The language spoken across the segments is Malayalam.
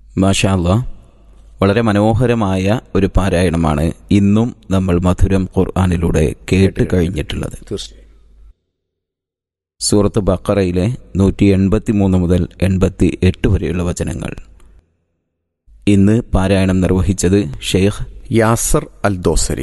മാഷാല്ല വളരെ മനോഹരമായ ഒരു പാരായണമാണ് ഇന്നും നമ്മൾ മധുരം ഖുർആാനിലൂടെ കേട്ട് കഴിഞ്ഞിട്ടുള്ളത് തീർച്ചയായും സൂറത്ത് ബക്കറയിലെ നൂറ്റി എൺപത്തി മൂന്ന് മുതൽ എൺപത്തി എട്ട് വരെയുള്ള വചനങ്ങൾ ഇന്ന് പാരായണം നിർവഹിച്ചത് Sheikh Yasser al Dosari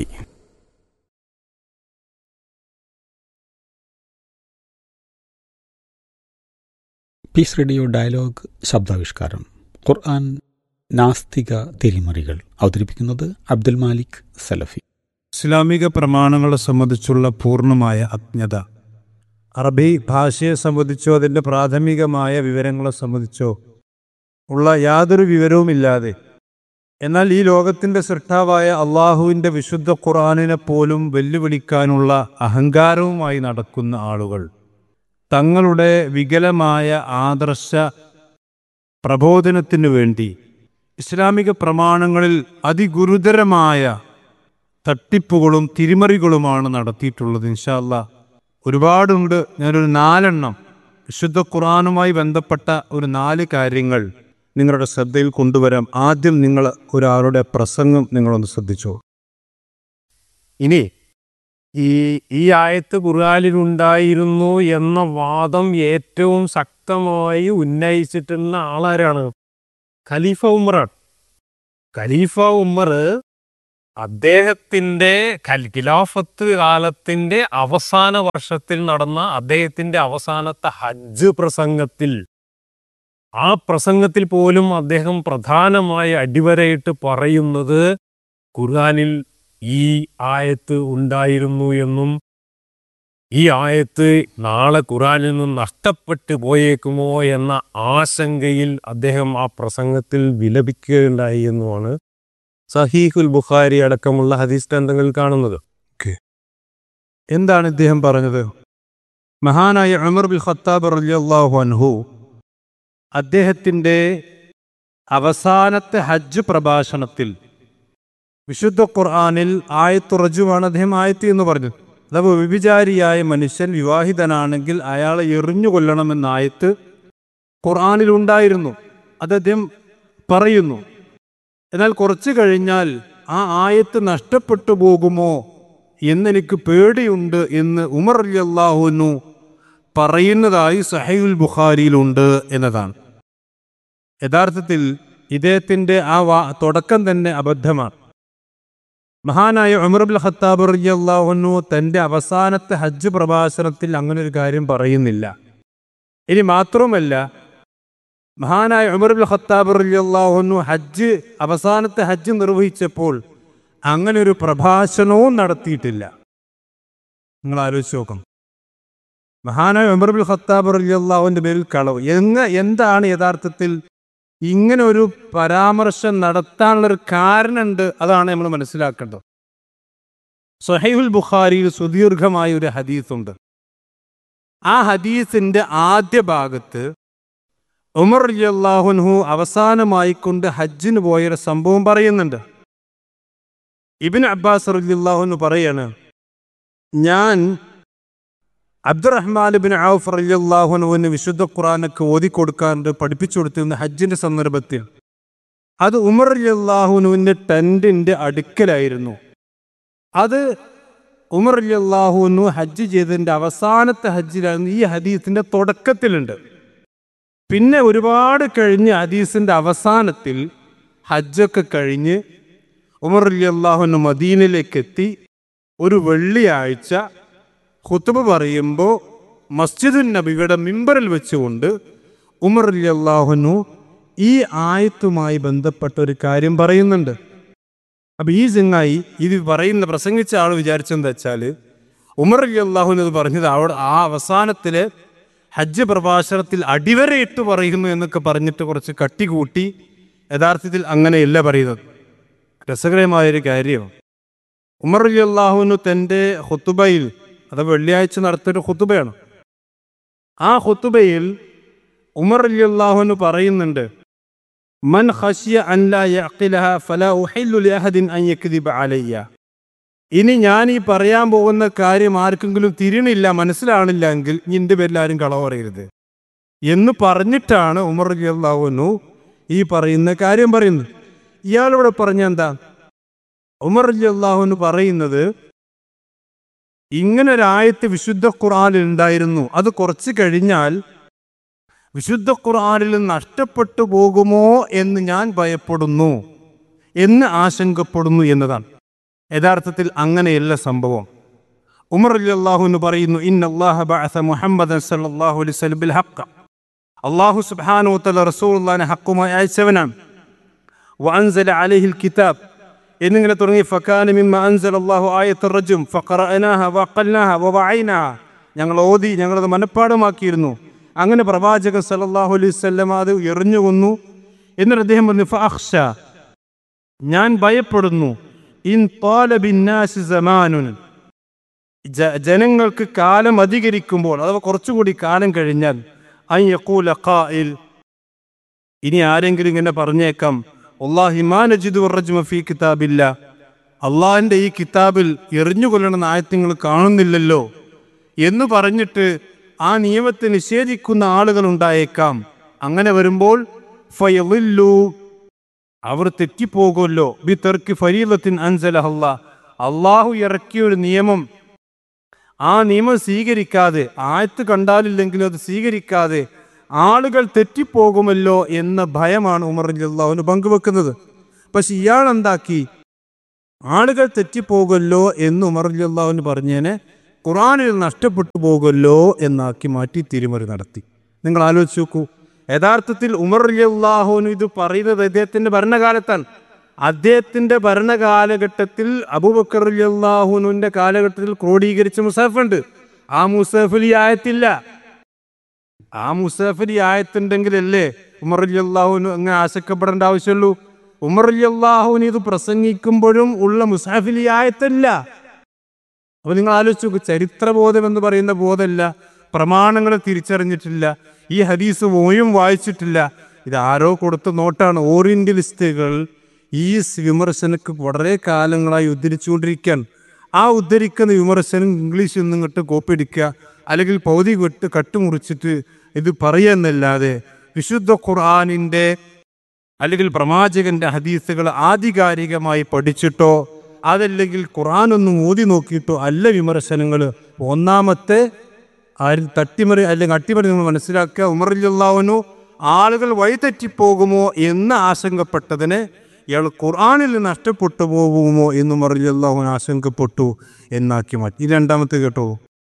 peace radio dialogue ശബ്ദാവിഷ്കാരം ഖുർആൻ നാസ്തിക തിരിമറികൾ അവതരിപ്പിക്കുന്നത് അബ്ദുൽ മാലിക് സലഫി ഇസ്ലാമിക പ്രമാണങ്ങളെ സംബന്ധിച്ചുള്ള പൂർണ്ണമായ അജ്ഞത അറബി ഭാഷയെ സംബന്ധിച്ചോ അതിൻ്റെ പ്രാഥമികമായ വിവരങ്ങളെ സംബന്ധിച്ചോ ഉള്ള യാതൊരു വിവരവുമില്ലാതെ എന്നാൽ ഈ ലോകത്തിൻ്റെ സൃഷ്ടാവായ അള്ളാഹുവിൻ്റെ വിശുദ്ധ ഖുർആാനിനെ പോലും വെല്ലുവിളിക്കാനുള്ള അഹങ്കാരവുമായി നടക്കുന്ന ആളുകൾ തങ്ങളുടെ വികലമായ ആദർശ പ്രബോധനത്തിനു വേണ്ടി ഇസ്ലാമിക പ്രമാണങ്ങളിൽ അതിഗുരുതരമായ തട്ടിപ്പുകളും തിരിമറികളുമാണ് നടത്തിയിട്ടുള്ളത് ഇൻഷാല്ല ഒരുപാടുണ്ട് ഞാനൊരു നാലെണ്ണം വിശുദ്ധ ഖുറാനുമായി ബന്ധപ്പെട്ട ഒരു നാല് കാര്യങ്ങൾ നിങ്ങളുടെ ശ്രദ്ധയിൽ കൊണ്ടുവരാം ആദ്യം നിങ്ങൾ ഒരാളുടെ പ്രസംഗം നിങ്ങളൊന്ന് ശ്രദ്ധിച്ചോ ഇനി ഈ ഈ ആയത്ത് ഖുർആാനിലുണ്ടായിരുന്നു എന്ന വാദം ഏറ്റവും ശക്തമായി ഉന്നയിച്ചിട്ടുള്ള ആളാരാണ് ഖലീഫ ഉമറാണ് ഖലീഫ ഉമർ അദ്ദേഹത്തിന്റെ ഖൽ- ഖിലാഫത്ത് കാലത്തിന്റെ അവസാന വർഷത്തിൽ നടന്ന അദ്ദേഹത്തിന്റെ അവസാനത്തെ ഹജ്ജ് പ്രസംഗത്തിൽ ആ പ്രസംഗത്തിൽ പോലും അദ്ദേഹം പ്രധാനമായി അടിവരയിട്ട് പറയുന്നത് ഖുർആനിൽ ഈ ആയത്ത് ഉണ്ടായിരുന്നു എന്നും ഈ ആയത്ത് നാളെ ഖുറാനിൽ നിന്ന് നഷ്ടപ്പെട്ടു പോയേക്കുമോ എന്ന ആശങ്കയിൽ അദ്ദേഹം ആ പ്രസംഗത്തിൽ വിലപിക്കുകയുണ്ടായി എന്നുമാണ് സഹീഹുൽ ബുഖാരി അടക്കമുള്ള ഹദീസ് ഗ്രന്ഥങ്ങളിൽ കാണുന്നത് എന്താണ് ഇദ്ദേഹം പറഞ്ഞത് മഹാനായ ഉമർ ബിൽ ഖത്താബ് റളിയല്ലാഹു അൻഹു അദ്ദേഹത്തിൻ്റെ അവസാനത്തെ ഹജ്ജ് പ്രഭാഷണത്തിൽ വിശുദ്ധ ഖുർആാനിൽ ആയത്തുറജുവാണ് അദ്ദേഹം ആയത്ത് എന്ന് പറഞ്ഞത് അഥവാ വ്യഭിചാരിയായ മനുഷ്യൻ വിവാഹിതനാണെങ്കിൽ അയാളെ എറിഞ്ഞു കൊല്ലണമെന്ന ആയത്ത് ഖുർആാനിൽ ഉണ്ടായിരുന്നു അത് അദ്ദേഹം പറയുന്നു എന്നാൽ കുറച്ചു കഴിഞ്ഞാൽ ആ ആയത്ത് നഷ്ടപ്പെട്ടു പോകുമോ എന്നെനിക്ക് പേടിയുണ്ട് എന്ന് ഉമർ അലി അള്ളാഹുനു പറയുന്നതായി സഹൈൽ ബുഖാരിയിലുണ്ട് എന്നതാണ് യഥാർത്ഥത്തിൽ ഇദ്ദേഹത്തിൻ്റെ ആ വാ തുടക്കം തന്നെ അബദ്ധമാണ് മഹാനായ ഉമർബുൽ ഖത്താബ് റളിയല്ലാഹു തൻ്റെ അവസാനത്തെ ഹജ്ജ് പ്രഭാഷണത്തിൽ അങ്ങനെ ഒരു കാര്യം പറയുന്നില്ല ഇനി മാത്രവുമല്ല മഹാനായ ഉമർബുൽ ഖത്താബ് റളിയല്ലാഹു ഹജ്ജ് അവസാനത്തെ ഹജ്ജ് നിർവഹിച്ചപ്പോൾ അങ്ങനെ ഒരു പ്രഭാഷണവും നടത്തിയിട്ടില്ല നിങ്ങൾ ആലോചിച്ച് നോക്കണം മഹാനായ ഉമർബുൽ ഖത്താബ് റളിയല്ലാഹുവിൻ്റെ പേരിൽ കളവ് എങ്ങ എന്താണ് യഥാർത്ഥത്തിൽ ഇങ്ങനെ ഒരു പരാമർശം നടത്താനുള്ളൊരു കാരണമുണ്ട് അതാണ് നമ്മൾ മനസ്സിലാക്കേണ്ടത് സഹൈഹുൽ ബുഖാരിയിൽ സുദീർഘമായ ഒരു ഹദീസുണ്ട് ആ ഹദീസിന്റെ ആദ്യ ഭാഗത്ത് ഉമർ അള്ളാഹുൻഹു അവസാനമായി കൊണ്ട് ഹജ്ജിന് പോയൊരു സംഭവം പറയുന്നുണ്ട് ഇബിൻ അബ്ബാസ് റലിയല്ലാഹുന്ന് പറയാണ് ഞാൻ അബ്ദുറഹ്മാൻ ബിൻ ഔഫ് റലിയല്ലാഹുനുവിന് വിശുദ്ധ ഖുറാനൊക്കെ ഓതിക്കൊടുക്കാറുണ്ട് പഠിപ്പിച്ചു കൊടുത്തിരുന്ന ഹജ്ജിന്റെ സന്ദർഭത്തിൽ അത് ഉമർ അള്ളാഹുനുവിൻ്റെ ടെൻറ്റിൻ്റെ അടുക്കലായിരുന്നു അത് ഉമർ അള്ളാഹുനു ഹജ്ജ് ചെയ്തതിൻ്റെ അവസാനത്തെ ഹജ്ജിലായിരുന്നു ഈ ഹദീസിൻ്റെ തുടക്കത്തിലുണ്ട് പിന്നെ ഒരുപാട് കഴിഞ്ഞ് ഹദീസിൻ്റെ അവസാനത്തിൽ ഹജ്ജൊക്കെ കഴിഞ്ഞ് ഉമർ അള്ളാഹുനു മദീനയിലേക്ക് എത്തി ഒരു വെള്ളിയാഴ്ച ഖുത്തുബ് പറയുമ്പോൾ മസ്ജിദുൻ നബിയുടെ മിമ്പറിൽ വെച്ചുകൊണ്ട് ഉമർ അള്ളാഹുനു ഈ ആയത്തുമായി ബന്ധപ്പെട്ട ഒരു കാര്യം പറയുന്നുണ്ട് അപ്പൊ ഈ ചങ്ങായി ഇത് പറയുന്ന പ്രസംഗിച്ച ആൾ വിചാരിച്ചെന്താ വെച്ചാൽ ഉമർ അലി അള്ളാഹുവിന് ഇത് പറഞ്ഞത് അവിടെ ആ അവസാനത്തില് ഹജ്ജ് പ്രഭാഷണത്തിൽ അടിവരയിട്ട് പറയുന്നു എന്നൊക്കെ പറഞ്ഞിട്ട് കുറച്ച് കട്ടികൂട്ടി യഥാർത്ഥത്തിൽ അങ്ങനെയല്ല പറയുന്നത് രസകരമായൊരു കാര്യം ഉമർ അലി അള്ളാഹുവിന് തൻ്റെ ഹുത്തുബയിൽ അത് വെള്ളിയാഴ്ച നടത്തിയൊരു ഹുത്തുബയാണ് ആ ഹുത്തുബയിൽ ഉമർ അലി അള്ളാഹുവിന് പറയുന്നുണ്ട് മൻ ഖശിയ അൻ ലാ യഖിലഹ ഫലാ ഉഹില്ലു ലിഅഹദിൻ അൻ യക്ദിബ അലയ്യ ഇനി ഞാൻ ഈ പറയാൻ പോകുന്ന കാര്യം ആർക്കെങ്കിലും തിരിണില്ല മനസ്സിലാണില്ല എങ്കിൽ ഇനി എൻ്റെ പേരിൽ ആരും കളവ് പറയരുത് എന്ന് പറഞ്ഞിട്ടാണ് ഉമർ അള്ളാഹുനു ഈ പറയുന്ന കാര്യം പറയുന്നത് ഇയാളിവിടെ പറഞ്ഞ എന്താ ഉമർ അലി അള്ളാഹുന്ന് പറയുന്നത് ഇങ്ങനെ ഒരായത്ത് വിശുദ്ധ ഖുർആനിൽ ഉണ്ടായിരുന്നു അത് കുറച്ച് കഴിഞ്ഞാൽ വിശുദ്ധ ഖുർആനിൽ നഷ്ടപ്പെട്ടു പോകുമോ എന്ന് ഞാൻ ഭയപ്പെടുന്നു എന്ന് ആശങ്കപ്പെടുന്നു എന്നതാണ് യഥാർത്ഥത്തിൽ അങ്ങനെയല്ല സംഭവം ഉമർ അലി അള്ളാഹുന്ന് പറയുന്നു ഇൻ അള്ളാഹ ബഅസ മുഹമ്മദൻ സല്ലല്ലാഹു അലൈഹി വസല്ലം ബിൽ ഹഖ് അള്ളാഹു സുബ്ഹാനഹു വതആല റസൂലുള്ളാഹിനെ ഹക്കുമായി അയച്ചവനാണ് വഅൻസല അലൈഹിൽ കിതാബ് എന്നിങ്ങനെ തുടങ്ങി ഫക്കാന മിമ്മ അൻസല അല്ലാഹു ആയത്തുർ റജും ഫഖറഅനാഹ വഖൽനാഹ വവഅയ്നാഹ ഞങ്ങൾ ഓതി ഞങ്ങളത് മനഃപ്പാടമാക്കിയിരുന്നു അങ്ങനെ പ്രവാചകൻ സല്ലല്ലാഹു അലൈഹി വസല്ലം അത് എറിഞ്ഞു കൊന്നു എന്നിട്ട് അദ്ദേഹം പറഞ്ഞു ഫഅഖ്ഷ ഞാൻ ഭയപ്പെടുന്നു ഇൻ ത്വാല ബിന്നാസി സമാനുൻ ജ- ജനങ്ങൾക്ക് കാലം അധികരിക്കുമ്പോൾ അഥവാ കുറച്ചുകൂടി കാലം കഴിഞ്ഞാൽ അൻ യഖൂല ഖാഇൽ ഇനി ആരെങ്കിലും ഇങ്ങനെ പറഞ്ഞേക്കാം അള്ളാഹി മാ നജിദു റജ്മ ഫീ കിതാബില്ല അള്ളാഹിന്റെ ഈ കിതാബിൽ എറിഞ്ഞു കൊല്ലണമെന്ന ആയത്യങ്ങൾ കാണുന്നില്ലല്ലോ എന്ന് പറഞ്ഞിട്ട് ആ നിയമത്തെ നിഷേധിക്കുന്ന ആളുകൾ ഉണ്ടായേക്കാം അങ്ങനെ വരുമ്പോൾ ഫയളില്ലു അവർ തെറ്റിപ്പോകുമല്ലോ ബി തെർക്ക് ഫരീലത്തിൻ അൻസലഹല്ല അള്ളാഹു ഇറക്കിയ ഒരു നിയമം ആ നിയമം സ്വീകരിക്കാതെ ആയത്ത് കണ്ടാലില്ലെങ്കിലും അത് സ്വീകരിക്കാതെ ആളുകൾ തെറ്റിപ്പോകുമല്ലോ എന്ന ഭയമാണ് ഉമർ അള്ളാഹുവിന് പങ്കുവെക്കുന്നത് പക്ഷെ ഇയാൾ എന്താക്കി ആളുകൾ തെറ്റിപ്പോകുമല്ലോ എന്ന് ഉമർ അള്ളാഹുവിന് പറഞ്ഞതിനെ ഖുറാനിൽ നഷ്ടപ്പെട്ടു പോകുമല്ലോ എന്നാക്കി മാറ്റി തിരിമറി നടത്തി നിങ്ങൾ ആലോചിച്ച് നോക്കൂ യഥാർത്ഥത്തിൽ ഉമർ അള്ളാഹുവിന് ഇത് പറയുന്നത് അദ്ദേഹത്തിന്റെ ഭരണകാലത്താണ് അദ്ദേഹത്തിന്റെ ഭരണകാലഘട്ടത്തിൽ അബൂബക്കർ അള്ളാഹുനുവിന്റെ കാലഘട്ടത്തിൽ ക്രോഡീകരിച്ച മുസാഫുണ്ട് ആ മുസാഫിൽ ഈ ആയത്തില്ല ആ മുസാഫിൽ ഈ ആയത്തുണ്ടെങ്കിലല്ലേ ഉമർ അള്ളാഹുവിന് അങ്ങനെ ആശക്കപ്പെടേണ്ട ആവശ്യമുള്ളൂ ഉമർ അള്ളാഹുവിന് ഇത് പ്രസംഗിക്കുമ്പോഴും ഉള്ള മുസാഫിൽ ഈ ആയത്തല്ല അപ്പൊ നിങ്ങൾ ആലോചിച്ച് നോക്കൂ ചരിത്രബോധം എന്ന് പറയുന്ന ബോധമല്ല പ്രമാണങ്ങളെ തിരിച്ചറിഞ്ഞിട്ടില്ല ഈ ഹദീസ് ഓയും വായിച്ചിട്ടില്ല ഇത് ആരോ കൊടുത്ത നോട്ടാണ് ഓറിയന്റലിസ്റ്റുകൾ ഈ വിമർശനക്ക് വളരെ കാലങ്ങളായി ഉദ്ധരിച്ചുകൊണ്ടിരിക്കുകയാണ് ആ ഉദ്ധരിക്കുന്ന വിമർശനം ഇംഗ്ലീഷിൽ നിന്ന് ഇങ്ങോട്ട് കോപ്പി അടിക്കുക അല്ലെങ്കിൽ പൗതി വിട്ട് കട്ടുമുറിച്ചിട്ട് ഇത് പറയുക എന്നല്ലാതെ വിശുദ്ധ ഖുർആാനിൻ്റെ അല്ലെങ്കിൽ പ്രവാചകന്റെ ഹദീസുകൾ ആധികാരികമായി പഠിച്ചിട്ടോ അതല്ലെങ്കിൽ ഖുറാനൊന്നും ഓതി നോക്കിയിട്ടോ അല്ല വിമർശനങ്ങൾ ഒന്നാമത്തെ ആരും തട്ടിമറി അല്ലെങ്കിൽ അട്ടിമറി നിങ്ങൾ മനസ്സിലാക്കുക ഉമറില്ലാവനു ആളുകൾ വഴിതെറ്റിപ്പോകുമോ എന്ന് ആശങ്കപ്പെട്ടതിന് ഇയാൾ ഖുർആാനിൽ നഷ്ടപ്പെട്ടു പോകുമോ എന്ന് ഉമറില്ലാഹുൻ ആശങ്കപ്പെട്ടു എന്നാക്കി മാറ്റി ഈ രണ്ടാമത്തെ കേട്ടോ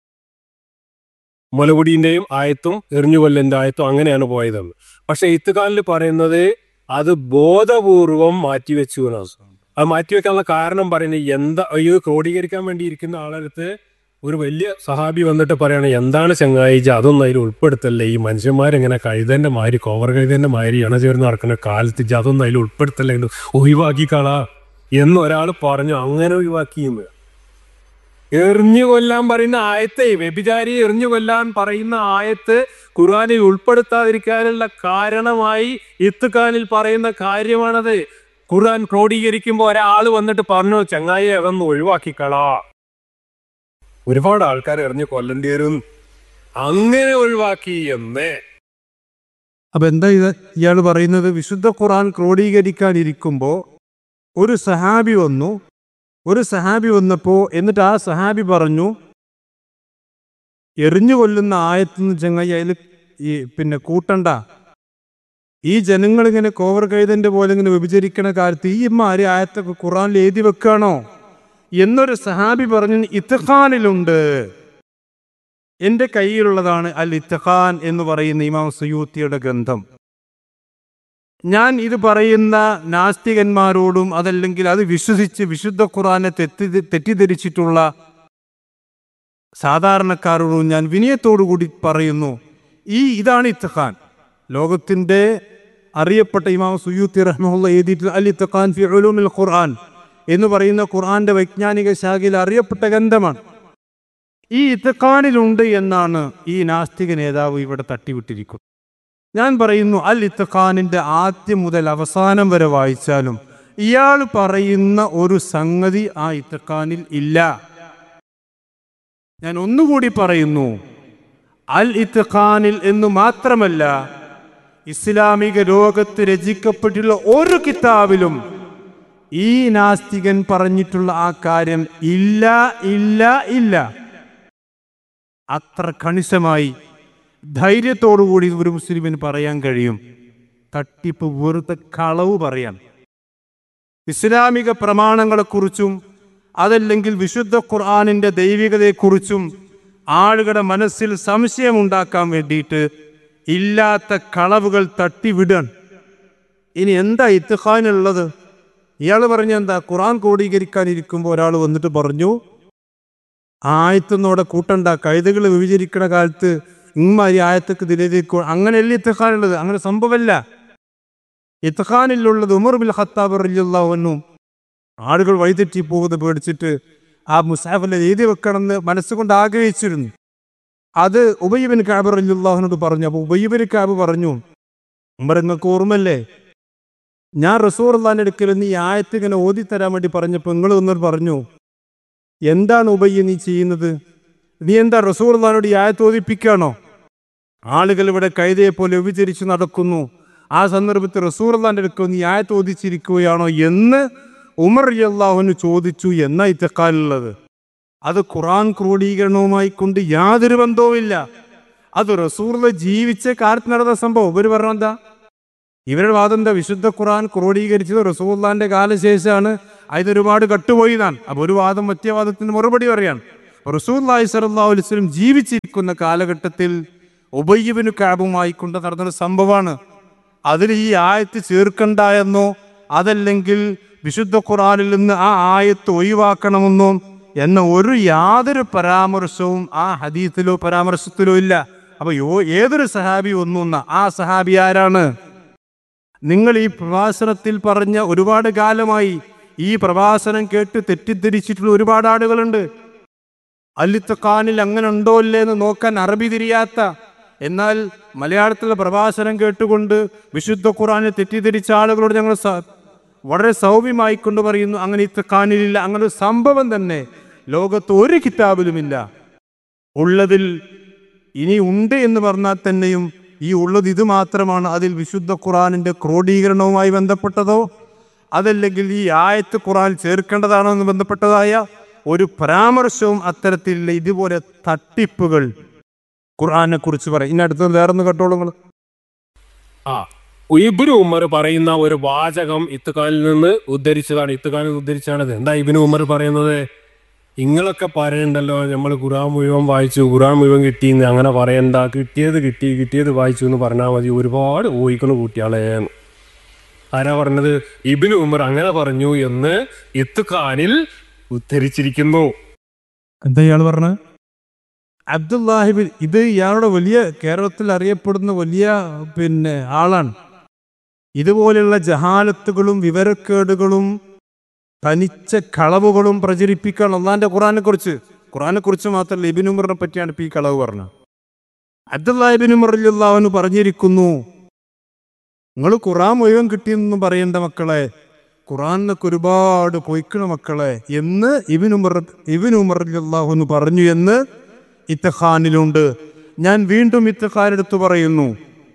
മുലകുടീന്റെയും ആയത്തും എറിഞ്ഞുകൊല്ലന്റെ ആയത്തും അങ്ങനെയാണ് പോയതെന്ന് പക്ഷെ ഇത്തുകാലിൽ പറയുന്നത് അത് ബോധപൂർവം മാറ്റിവെച്ചു എന്നാണ് അത് മാറ്റിവെക്കാനുള്ള കാരണം പറയുന്നത് എന്താ ഇത് ക്രോഡീകരിക്കാൻ വേണ്ടി ഇരിക്കുന്ന ആളടുത്ത് ഒരു വലിയ സഹാബി വന്നിട്ട് പറയണേ എന്താണ് ചങ്ങായിജ അതൊന്നും അതിൽ ഉൾപ്പെടുത്തല്ലേ ഈ മനുഷ്യന്മാരിങ്ങനെ കഴുതന്റെ മാതിരി കോവർ കഴുതന്റെ മാതിരി ഇണചേർന്ന് നടക്കുന്ന കാലത്ത് ഇജ്ജ് അതൊന്നും അതിൽ ഉൾപ്പെടുത്തല്ലേ ഇത് ഒഴിവാക്കിക്കളാ എന്ന് ഒരാൾ പറഞ്ഞു അങ്ങനെ ഒഴിവാക്കിയും എറിഞ്ഞു കൊല്ലാൻ പറയുന്ന ആയത്തെ വ്യഭിചാരി എറിഞ്ഞു കൊല്ലാൻ പറയുന്ന ആയത്ത് ഖുർആനിൽ ഉൾപ്പെടുത്താതിരിക്കാനുള്ള കാരണമായി ഇത്തുഖാനിൽ പറയുന്ന കാര്യമാണത് ഖുർആൻ ക്രോഡീകരിക്കുമ്പോൾ ഒരാൾ വന്നിട്ട് പറഞ്ഞു ചങ്ങായി അതൊന്ന് ഒഴിവാക്കിക്കളാ ഒരുപാട് ആൾക്കാർ എറിഞ്ഞു കൊല്ലേണ്ടി വരും അങ്ങനെ ഒഴിവാക്കി എന്ന് അപ്പൊ എന്താ ഇത് ഇയാൾ പറയുന്നത് വിശുദ്ധ ഖുർആൻ ക്രോഡീകരിക്കാനിരിക്കുമ്പോൾ ഒരു സഹാബി വന്നു ഒരു സഹാബി വന്നപ്പോ എന്നിട്ട് ആ സഹാബി പറഞ്ഞു എറിഞ്ഞു കൊല്ലുന്ന ആയത്തുനിന്ന് ചങ്ങായി അതിൽ ഈ പിന്നെ കൂട്ടണ്ട ഈ ജനങ്ങൾ ഇങ്ങനെ കോവർ കഴുതന്റെ പോലെ ഇങ്ങനെ വിഭജിക്കണ കാലത്ത് ഈ മാരി ആയത്തൊക്കെ ഖുറാനിൽ എഴുതി വെക്കാണോ എന്നൊരു സഹാബി പറഞ്ഞു ഇത്തഖാനിലുണ്ട് എന്റെ കയ്യിലുള്ളതാണ് അൽ ഇത്തഖാൻ എന്ന് പറയുന്ന ഇമാം സുയൂത്തിയുടെ ഗ്രന്ഥം ഞാൻ ഇത് പറയുന്ന നാസ്തികന്മാരോടും അതല്ലെങ്കിൽ അത് വിശ്വസിച്ച് വിശുദ്ധ ഖുറാനെ തെറ്റി തെറ്റിദ്ധരിച്ചിട്ടുള്ള സാധാരണക്കാരോടും ഞാൻ വിനയത്തോടു കൂടി പറയുന്നു ഈ ഇതാണ് ഇത്തഖാൻ ലോകത്തിന്റെ അറിയപ്പെട്ട ഇമാം സുയൂത്തി റഹ്മുള്ള എഴുതിയിട്ട് അൽ ഇത്തഖാൻ ഫി ഉലൂമിൽ ഖുർആൻ എന്ന് പറയുന്ന ഖുർആന്റെ വൈജ്ഞാനിക ശാഖയിൽ അറിയപ്പെട്ട ഗ്രന്ഥമാണ് ഈ ഇത്തഖാനിലുണ്ട് എന്നാണ് ഈ നാസ്തിക നേതാവ് ഇവിടെ തട്ടിവിട്ടിരിക്കുന്നത് ഞാൻ പറയുന്നു അൽ ഇത്തഖാനിന്റെ ആദ്യം മുതൽ അവസാനം വരെ വായിച്ചാലും ഇയാൾ പറയുന്ന ഒരു സംഗതി ആ ഇത്തഖാനിൽ ഇല്ല ഞാൻ ഒന്നുകൂടി പറയുന്നു അൽ ഇത്തഖാനിൽ എന്ന് മാത്രമല്ല ഇസ്ലാമിക ലോകത്ത് രചിക്കപ്പെട്ടിട്ടുള്ള ഒരു കിതാബിലും ഈ നാസ്തികൻ പറഞ്ഞിട്ടുള്ള ആ കാര്യം ഇല്ല ഇല്ല ഇല്ല അത്ര കണിശമായി ധൈര്യത്തോടുകൂടി ഒരു മുസ്ലിമിന് പറയാൻ കഴിയും തട്ടിപ്പ് വെറുതെ കളവ് പറയാൻ ഇസ്ലാമിക പ്രമാണങ്ങളെക്കുറിച്ചും അതല്ലെങ്കിൽ വിശുദ്ധ ഖുർആാനിൻ്റെ ദൈവികതയെക്കുറിച്ചും ആളുകളുടെ മനസ്സിൽ സംശയമുണ്ടാക്കാൻ വേണ്ടിയിട്ട് ഇല്ലാത്ത കളവുകൾ തട്ടിവിടാൻ ഇനി എന്താ ഇത്തുഖാനുള്ളത് ഇയാൾ പറഞ്ഞ എന്താ ഖുർആൻ ക്രോഡീകരിക്കാനിരിക്കുമ്പോൾ ഒരാൾ വന്നിട്ട് പറഞ്ഞു ആയത്തൊന്നോടെ കൂട്ടണ്ട കഴുതുകൾ വിഭജിക്കുന്ന കാലത്ത് ഇമ്മാരി ആയത്തൊക്കെ ദിലേക്കോ അങ്ങനെയല്ല ഇത്തഖാനുള്ളത് അങ്ങനെ സംഭവമല്ല ഇത്തഖാനിലുള്ളത് ഉമർ ബിൽ ഖത്താബ് റലിയുള്ളവനും ആളുകൾ വഴിതെറ്റി പോകുന്നത് പേടിച്ചിട്ട് ആ മുസാഫിൽ എഴുതി വെക്കണമെന്ന് മനസ്സുകൊണ്ട് ആഗ്രഹിച്ചിരുന്നു അത് ഉബയ്യബിൻ കാബ് റലിയുള്ളാഹുനോട് പറഞ്ഞു അപ്പോൾ ഉബയ്യബിൻ കാബ് പറഞ്ഞു ഉമർ നിങ്ങൾക്ക് ഓർമ്മല്ലേ ഞാൻ റസൂർ അള്ളഹാൻ്റെ അടുക്കൽ നീ ആയത്ത് ഇങ്ങനെ ഓതിത്തരാൻ വേണ്ടി പറഞ്ഞപ്പോൾ നിങ്ങൾ ഒന്നോട് പറഞ്ഞു എന്താണ് ഉബയ്യ നീ ചെയ്യുന്നത് നീ എന്താ റസൂർ അള്ളഹാനോട് ഈ ആയത്ത് ഓതിപ്പിക്കുകയാണോ ആളുകൾ ഇവിടെ കൈതയെ പോലെ വ്യഭിചരിച്ച് നടക്കുന്നു ആ സന്ദർഭത്തിൽ റസൂർ അള്ളഹാൻ്റെ അടുക്കൽ നീ ആയത്ത് ഓതിച്ചിരിക്കുകയാണോ എന്ന് ഉമർ അള്ളാഹുവിന് ചോദിച്ചു എന്ന ഇത്തക്കാലുള്ളത് അത് ഖുറാൻ ക്രോഡീകരണവുമായി കൊണ്ട് യാതൊരു ബന്ധവുമില്ല അത് റസൂറിലെ ജീവിച്ച കാലത്ത് നടന്ന സംഭവം ഇവർ പറഞ്ഞെന്താ ഇവരുടെ വാദം എന്താ വിശുദ്ധ ഖുറാൻ ക്രോഡീകരിച്ചത് റസൂള്ളാന്റെ കാലശേഷമാണ് അതിനൊരുപാട് കട്ടുപോയി താൻ അപ്പൊ ഒരു വാദം മറ്റേ വാദത്തിന് മറുപടി പറയാൻ റസൂല്ലായി സലാഹു അലൈസ്ലം ജീവിച്ചിരിക്കുന്ന കാലഘട്ടത്തിൽ ഉബയ്യബിന് കാബുമായി കൊണ്ട് നടന്നൊരു സംഭവമാണ് അതിൽ ഈ ആയത്ത് ചേർക്കണ്ട എന്നോ അതല്ലെങ്കിൽ വിശുദ്ധ ഖുറാനിൽ നിന്ന് ആ ആയത്ത് ഒഴിവാക്കണമെന്നോ എന്ന ഒരു യാതൊരു പരാമർശവും ആ ഹദീത്തിലോ പരാമർശത്തിലോ ഇല്ല അപ്പൊ യോ ഏതൊരു സഹാബി ഒന്നുന്ന ആ സഹാബി ആരാണ് നിങ്ങൾ ഈ പ്രഭാഷണത്തിൽ പറഞ്ഞ ഒരുപാട് കാലമായി ഈ പ്രഭാഷണം കേട്ട് തെറ്റിദ്ധരിച്ചിട്ടുള്ള ഒരുപാട് ആളുകളുണ്ട് അല്ലിത്ത ഖാനിൽ അങ്ങനെ ഉണ്ടോ ഇല്ലേ എന്ന് നോക്കാൻ അറബി തിരിയാത്ത എന്നാൽ മലയാളത്തിലെ പ്രഭാഷണം കേട്ടുകൊണ്ട് വിശുദ്ധ ഖുറാനെ തെറ്റിദ്ധരിച്ച ആളുകളോട് ഞങ്ങൾ സ- വളരെ സൗമ്യമായി കൊണ്ട് പറയുന്നു അങ്ങനെ ഇത്ത ഖാനിലില്ല അങ്ങനെ ഒരു സംഭവം തന്നെ ലോകത്ത് ഒരു കിതാബിലുമില്ല ഉള്ളതിൽ ഇനി ഉണ്ട് എന്ന് പറഞ്ഞാൽ തന്നെയും ഈ ഉള്ളത് ഇത് മാത്രമാണ് അതിൽ വിശുദ്ധ ഖുറാനിന്റെ ക്രോഡീകരണവുമായി ബന്ധപ്പെട്ടതോ അതല്ലെങ്കിൽ ഈ ആയത്ത് ഖുറാൻ ചേർക്കേണ്ടതാണോ എന്ന് ബന്ധപ്പെട്ടതായ ഒരു പരാമർശവും അത്തരത്തിലുള്ള ഇതുപോലെ തട്ടിപ്പുകൾ ഖുർആനെ കുറിച്ച് പറയും ഇനി അടുത്തത് വേറൊന്ന് കേട്ടോളൂ നിങ്ങൾ ആ ഇബിനു ഉമർ പറയുന്ന ഒരു വാചകം ഇത്തുകാലിൽ നിന്ന് ഉദ്ധരിച്ചതാണ് ഇത്തുകാലിൽ നിന്ന് ഉദ്ധരിച്ചാണത് എന്താ ഇബിനു ഉമർ പറയുന്നത് നിങ്ങളൊക്കെ പറയണ്ടല്ലോ നമ്മൾ ഖുറാൻ മുഴുവൻ വായിച്ചു ഖുറാൻ മുഴുവൻ കിട്ടിയെന്ന് അങ്ങനെ പറയണ്ട കിട്ടിയത് കിട്ടി കിട്ടിയത് വായിച്ചു എന്ന് പറഞ്ഞാൽ മതി ഒരുപാട് ഊഹിക്കണ കൂട്ടിയാളെ ആരാ പറഞ്ഞത് ഇബിനു ഉമർ അങ്ങനെ പറഞ്ഞു എന്ന് ഇത്തുഖാനിൽ ഉദ്ധരിച്ചിരിക്കുന്നു എന്താ ഇയാൾ പറഞ്ഞത് അബ്ദുല്ലാഹിബിൻ ഇത് ഇയാളുടെ വലിയ കേരളത്തിൽ അറിയപ്പെടുന്ന വലിയ പിന്നെ ആളാണ് ഇതുപോലെയുള്ള ജഹാലത്തുകളും വിവരക്കേടുകളും തനിച്ച കളവുകളും പ്രചരിപ്പിക്കാൻ അള്ളാന്റെ ഖുറാനെ കുറിച്ച് ഖുറാനെ കുറിച്ച് മാത്രമല്ല ഇബിൻ ഉമറിനെ പറ്റിയാണ് ഇപ്പൊ ഈ കളവ് പറഞ്ഞത് അബ്ദുല്ലാഹിബിൻ ഉമർ അള്ളാഹുന് പറഞ്ഞിരിക്കുന്നു നിങ്ങൾ ഖുറാൻ മുഴുവൻ കിട്ടിയെന്നൊന്നും പറയേണ്ട മക്കളെ ഖുറാനൊക്കെ ഒരുപാട് പൊയ്ക്കണ മക്കളെ എന്ന് ഇബിൻ ഉമർ ഇബിൻ ഉമർ അള്ളാഹുന്ന് പറഞ്ഞു എന്ന് ഇത്തഖാനിലുണ്ട് ഞാൻ വീണ്ടും ഇത്തഖാനെടുത്ത് പറയുന്നു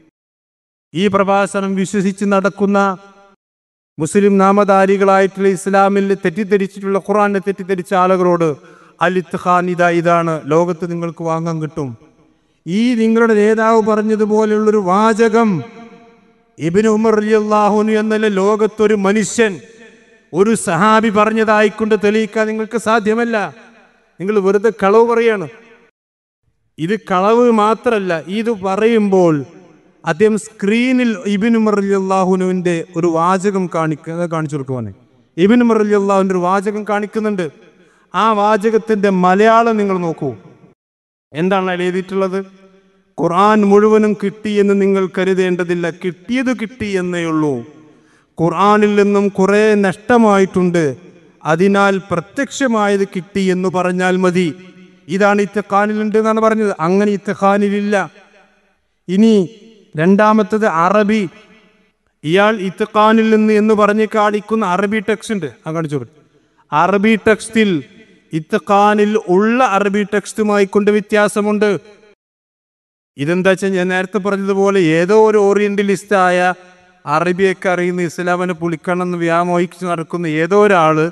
ഈ പ്രഭാഷണം വിശ്വസിച്ച് നടക്കുന്ന മുസ്ലിം നാമധാരികളായിട്ടുള്ള ഇസ്ലാമിൽ തെറ്റിദ്ധരിച്ചിട്ടുള്ള ഖുറാനെ തെറ്റിദ്ധരിച്ച ആളുകളോട് അൽ ഇത്തഖാൻ ഇതാ ഇതാണ് ലോകത്ത് നിങ്ങൾക്ക് വാങ്ങാൻ കിട്ടും ഈ നിങ്ങളുടെ നേതാവ് പറഞ്ഞതുപോലെയുള്ളൊരു വാചകം ഇബിന് ഉമർ അള്ളാഹുനു എന്നല്ല ലോകത്തൊരു മനുഷ്യൻ ഒരു സഹാബി പറഞ്ഞതായിക്കൊണ്ട് തെളിയിക്കാൻ നിങ്ങൾക്ക് സാധ്യമല്ല നിങ്ങൾ വെറുതെ കളവ് പറയാണ് ഇത് കളവ് മാത്രമല്ല ഇത് പറയുമ്പോൾ അദ്ദേഹം സ്ക്രീനിൽ ഇബിൻ ഉമർ അള്ളാഹുനുവിന്റെ ഒരു വാചകം കാണിക്ക കാണിച്ചു കൊടുക്കുവാനെ ഇബിൻ ഉമർ അള്ളാഹുവിന്റെ ഒരു വാചകം കാണിക്കുന്നുണ്ട് ആ വാചകത്തിന്റെ മലയാളം നിങ്ങൾ നോക്കൂ എന്താണ് അതിൽ എഴുതിയിട്ടുള്ളത് ഖുർആൻ മുഴുവനും കിട്ടിയെന്ന് നിങ്ങൾ കരുതേണ്ടതില്ല കിട്ടിയത് കിട്ടി എന്നേ ഉള്ളൂ ഖുർആനിൽ നിന്നും കുറേ നഷ്ടമായിട്ടുണ്ട് അതിനാൽ പ്രത്യക്ഷമായത് കിട്ടി എന്ന് പറഞ്ഞാൽ മതി ഇതാണ് ഇത്തഖാനിലുണ്ട് എന്നാണ് പറഞ്ഞത് അങ്ങനെ ഇത്തഖാനിലില്ല ഇനി രണ്ടാമത്തത് അറബി ഇയാൾ ഇത്തഖാനിൽ നിന്ന് എന്ന് പറഞ്ഞ് കാണിക്കുന്ന അറബി ടെക്സ്റ്റ് ഉണ്ട് ആ കാണിച്ചു കൊടുത്തു അറബി ടെക്സ്റ്റിൽ ഇത്തഖാനിൽ ഉള്ള അറബി ടെക്സ്റ്റുമായി കൊണ്ട് വ്യത്യാസമുണ്ട് ഇതെന്താ വെച്ചാൽ ഞാൻ നേരത്തെ പറഞ്ഞതുപോലെ ഏതോ ഒരു ഓറിയന്റലിസ്റ്റായ അറബിയൊക്കെ അറിയുന്ന ഇസ്ലാമിനെ പുളിക്കണം എന്ന് വ്യാമോഹിച്ച് നടക്കുന്ന ഏതോ ഒരാള്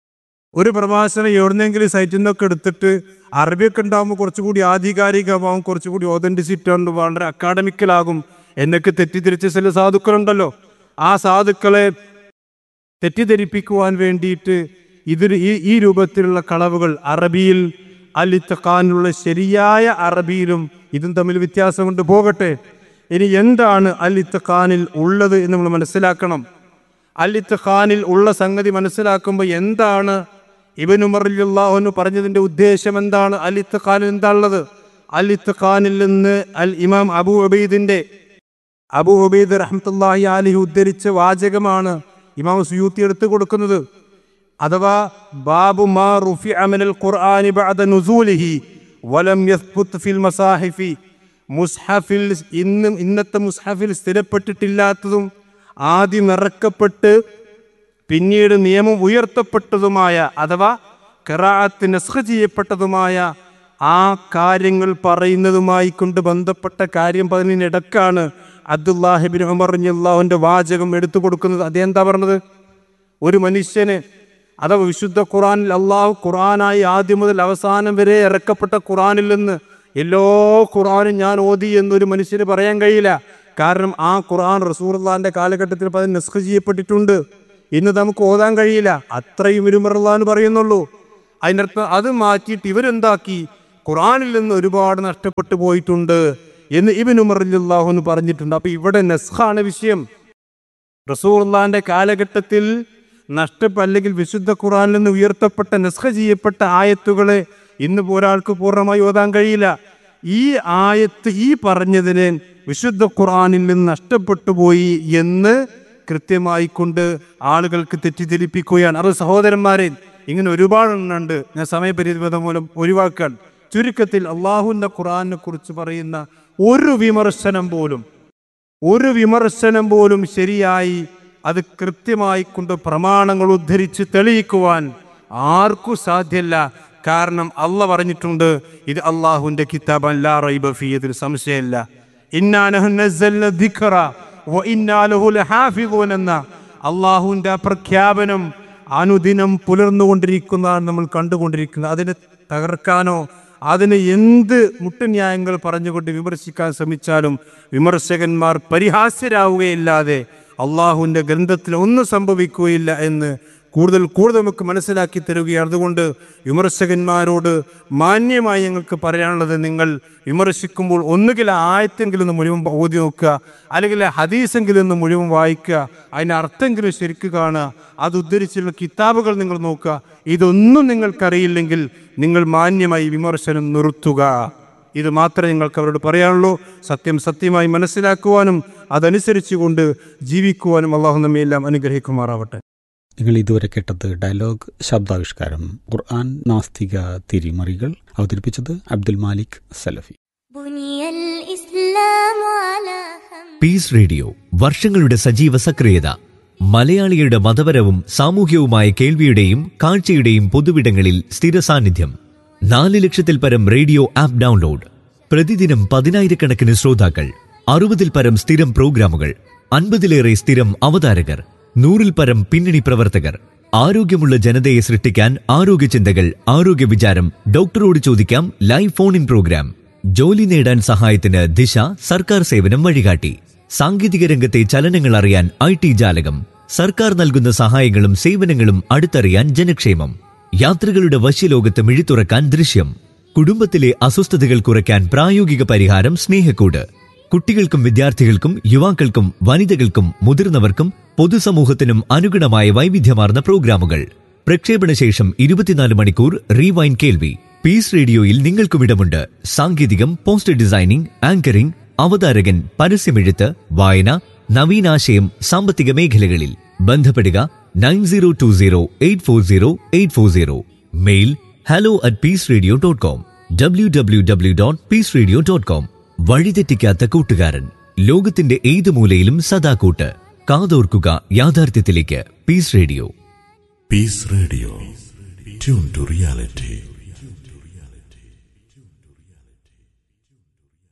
ഒരു പ്രഭാഷണം എവിടുന്നെങ്കിലും സൈറ്റിൽ നിന്നൊക്കെ എടുത്തിട്ട് അറബിയൊക്കെ ഉണ്ടാകുമ്പോൾ കുറച്ചുകൂടി ആധികാരികമാവും കുറച്ചുകൂടി ഓതന്റിസിറ്റി ഉണ്ട് വളരെ അക്കാഡമിക്കലാകും എന്നൊക്കെ തെറ്റിദ്ധരിച്ച ചില സാധുക്കളുണ്ടല്ലോ ആ സാധുക്കളെ തെറ്റിദ്ധരിപ്പിക്കുവാൻ വേണ്ടിയിട്ട് ഇതിൽ ഈ ഈ രൂപത്തിലുള്ള കളവുകൾ അറബിയിൽ അലിത്തഖാനുള്ള ശരിയായ അറബിയിലും ഇതും തമ്മിൽ വ്യത്യാസമുണ്ട് പോകട്ടെ ഇനി എന്താണ് അലിത്തഖാനിൽ ഉള്ളത് എന്ന് നമ്മൾ മനസ്സിലാക്കണം അലിത്തഖാനിൽ ഉള്ള സംഗതി മനസ്സിലാക്കുമ്പോൾ എന്താണ് ഇബൻ ഉമറില്ലാഹുന് പറഞ്ഞതിന്റെ ഉദ്ദേശം എന്താണ് അലിത്തഖാനിൽ എന്താണുള്ളത് അലിത്തഖാനിൽ നിന്ന് അൽ ഇമാം അബു അബീദിന്റെ അബു ഉബൈദ് റഹ്മത്തുള്ളാഹി അലിഹി ഉദ്ധരിച്ച വാചകമാണ് ഇമാം സുയൂത്തി എടുത്തു കൊടുക്കുന്നത് അഥവാ ബാബു മാ റുഫി അമിനൽ ഖുർആനി ബഅദ നുസൂലിഹി വലം യസ്ബുത്ത് ഫിൽ മസാഹിഫി മുസ്ഹഫിൽ ഇന്നും ഇന്നത്തെ മുസ്ഹഫിൽ സ്ഥിരപ്പെട്ടിട്ടില്ലാത്തതും ആദ്യം ഇറക്കപ്പെട്ട് പിന്നീട് നിയമം ഉയർത്തപ്പെട്ടതുമായ അഥവാ ഖിറാഅത്ത് നസ്ഖ് ചെയ്യപ്പെട്ടതുമായ ആ കാര്യങ്ങൾ പറയുന്നതുമായി കൊണ്ട് ബന്ധപ്പെട്ട കാര്യം പറഞ്ഞതിനിടക്കാണ് അബ്ദുല്ലാഹിബിൻ ഉമർ അള്ളാഹുവിൻ്റെ വാചകം എടുത്തു കൊടുക്കുന്നത് അദ്ദേഹം എന്താ പറഞ്ഞത് ഒരു മനുഷ്യന് അഥവാ വിശുദ്ധ ഖുറാനിൽ അള്ളാഹു ഖുറാനായി ആദ്യം മുതൽ അവസാനം വരെ ഇറക്കപ്പെട്ട ഖുറാനിൽ നിന്ന് എല്ലാ ഖുറാനും ഞാൻ ഓതി എന്നൊരു മനുഷ്യന് പറയാൻ കഴിയില്ല കാരണം ആ ഖുറാൻ റസൂർല്ലാന്റെ കാലഘട്ടത്തിൽ അത് നസ്ഖ് ചെയ്യപ്പെട്ടിട്ടുണ്ട് ഇന്ന് നമുക്ക് ഓതാൻ കഴിയില്ല അത്രയും ഇരുമറുള്ളാന്ന് പറയുന്നുള്ളൂ അതിനർത്ഥം അത് മാറ്റിയിട്ട് ഇവരെന്താക്കി ഖുറാനിൽ നിന്ന് ഒരുപാട് നഷ്ടപ്പെട്ടു പോയിട്ടുണ്ട് എന്ന് ഇബിൻ ഉമറില്ലാഹു എന്ന് പറഞ്ഞിട്ടുണ്ട് അപ്പൊ ഇവിടെ നസ്ഖാണ് വിഷയം റസൂർല്ലാന്റെ കാലഘട്ടത്തിൽ നഷ്ടപ്പ അല്ലെങ്കിൽ വിശുദ്ധ ഖുറാനിൽ നിന്ന് ഉയർത്തപ്പെട്ട നസ്ഖ ചെയ്യപ്പെട്ട ആയത്തുകളെ ഇന്ന് ഒരാൾക്ക് പൂർണ്ണമായി ഓതാൻ കഴിയില്ല ഈ ആയത്ത് ഈ പറഞ്ഞതിന് വിശുദ്ധ ഖുറാനിൽ നിന്ന് നഷ്ടപ്പെട്ടു പോയി എന്ന് കൃത്യമായി കൊണ്ട് ആളുകൾക്ക് തെറ്റിദ്ധരിപ്പിക്കുകയാണ് അത് സഹോദരന്മാരെ ഇങ്ങനെ ഒരുപാട് എണ്ണുണ്ട് ഞാൻ സമയപരിമിതം മൂലം ഒഴിവാക്കാൻ ചുരുക്കത്തിൽ അള്ളാഹുവിൻ്റെ ഖുറാനെ കുറിച്ച് പറയുന്ന ഒരു വിമർശനം പോലും ഒരു വിമർശനം പോലും ശരിയായി അത് കൃത്യമായി കൊണ്ട് പ്രമാണങ്ങൾ ഉദ്ധരിച്ച് തെളിയിക്കുവാൻ ആർക്കും സാധ്യമല്ല കാരണം അല്ല പറഞ്ഞിട്ടുണ്ട് ഇത് അള്ളാഹുവിന്റെ കിതാബ് അല്ലാ റൈബ ഫീ ഇതിൽ സംശയമില്ല ഇന്നാനഹു നസ്സൽന ദിക്റ വ ഇന്നാ ലഹു ലഹാഫിദൂൻ എന്ന അള്ളാഹുവിന്റെ ആ പ്രഖ്യാപനം അനുദിനം പുലർന്നുകൊണ്ടിരിക്കുന്നതാണ് നമ്മൾ കണ്ടുകൊണ്ടിരിക്കുന്നത് അതിനെ തകർക്കാനോ അതിന് എന്ത് മുട്ടുന്യായങ്ങൾ പറഞ്ഞുകൊണ്ട് വിമർശിക്കാൻ ശ്രമിച്ചാലും വിമർശകന്മാർ പരിഹാസ്യരാവുകയില്ലാതെ അള്ളാഹുവിൻ്റെ ഗ്രന്ഥത്തിൽ ഒന്നും സംഭവിക്കുകയില്ല എന്ന് കൂടുതൽ കൂടുതൽ നമുക്ക് മനസ്സിലാക്കി തരികയാണ് അതുകൊണ്ട് വിമർശകന്മാരോട് മാന്യമായി ഞങ്ങൾക്ക് പറയാനുള്ളത് നിങ്ങൾ വിമർശിക്കുമ്പോൾ ഒന്നുകിൽ ആ ആയത്തെങ്കിലും ഒന്ന് മുഴുവൻ ഓതി നോക്കുക അല്ലെങ്കിൽ ആ ഹദീസെങ്കിലും ഒന്ന് മുഴുവൻ വായിക്കുക അതിൻ്റെ അർത്ഥമെങ്കിലും ശരിക്ക് കാണുക അത് ഉദ്ധരിച്ചുള്ള കിതാബുകൾ നിങ്ങൾ നോക്കുക ഇതൊന്നും നിങ്ങൾക്കറിയില്ലെങ്കിൽ നിങ്ങൾ മാന്യമായി വിമർശനം നിർത്തുക ഇത് മാത്രമേ നിങ്ങൾക്ക് അവരോട് പറയാനുള്ളൂ സത്യം സത്യമായി മനസ്സിലാക്കുവാനും അതനുസരിച്ചുകൊണ്ട് ജീവിക്കുവാനും അള്ളാഹു നമ്മെ എല്ലാം അനുഗ്രഹിക്കുമാറാവട്ടെ നിങ്ങൾ ഇതുവരെ കേട്ടത് ഡയലോഗ് ശബ്ദാവിഷ്കാരം ഖുർആൻ നാസ്തിക തിരിമറികൾ അവതരിപ്പിച്ചത് അബ്ദുൽ മാലിക് സലഫി بني الإسلام على خمس പീസ് റേഡിയോ വർഷങ്ങളുടെ സജീവ സക്രിയത മലയാളികളുടെ മതപരവും സാമൂഹ്യവുമായ കേൾവിയുടെയും കാഴ്ചയുടെയും പൊതുവിടങ്ങളിൽ സ്ഥിര സാന്നിധ്യം നാല് ലക്ഷത്തിൽ പരം റേഡിയോ ആപ്പ് ഡൗൺലോഡ് പ്രതിദിനം പതിനായിരക്കണക്കിന് ശ്രോതാക്കൾ അറുപതിൽ പരം സ്ഥിരം പ്രോഗ്രാമുകൾ അൻപതിലേറെ സ്ഥിരം അവതാരകർ നൂറിൽ പരം പിന്നണി പ്രവർത്തകർ ആരോഗ്യമുള്ള ജനതയെ സൃഷ്ടിക്കാൻ ആരോഗ്യ ചിന്തകൾ ആരോഗ്യ വിചാരം ഡോക്ടറോട് ചോദിക്കാം ലൈവ് ഫോൺ ഇൻ പ്രോഗ്രാം ജോലി നേടാൻ സഹായത്തിന് ദിശ സർക്കാർ സേവനം വഴികാട്ടി സാങ്കേതിക രംഗത്തെ ചലനങ്ങൾ അറിയാൻ ഐ ടി ജാലകം സർക്കാർ നൽകുന്ന സഹായങ്ങളും സേവനങ്ങളും അടുത്തറിയാൻ ജനക്ഷേമം യാത്രകളുടെ വശ്യലോകത്ത് മിഴിത്തുറക്കാൻ ദൃശ്യം കുടുംബത്തിലെ അസ്വസ്ഥതകൾ കുറയ്ക്കാൻ പ്രായോഗിക പരിഹാരം സ്നേഹക്കൂട് കുട്ടികൾക്കും വിദ്യാർത്ഥികൾക്കും യുവാക്കൾക്കും വനിതകൾക്കും മുതിർന്നവർക്കും പൊതുസമൂഹത്തിനും അനുഗുണമായ വൈവിധ്യമാർന്ന പ്രോഗ്രാമുകൾ പ്രക്ഷേപണ ശേഷം ഇരുപത്തിനാല് മണിക്കൂർ റീവൈൻ കേൾവി പീസ് റേഡിയോയിൽ നിങ്ങൾക്കും ഇടമുണ്ട് സാങ്കേതികം പോസ്റ്റർ ഡിസൈനിംഗ് ആങ്കറിംഗ് അവതാരകൻ പരസ്യമെഴുത്ത് വായന നവീനാശയം സാമ്പത്തിക മേഖലകളിൽ ബന്ധപ്പെടുക nine zero two zero eight four zero eight four zero mail hello at peace radio dot com W W W dot peace radio dot com വഴിതെറ്റിക്കാത്ത കൂട്ടുകാരൻ ലോകത്തിന്റെ ഏത് മൂലയിലും സദാ കൂട്ട് കാതോർക്കുക യാഥാർത്ഥ്യത്തിലേക്ക് peace radio Peace Radio. Tune to reality.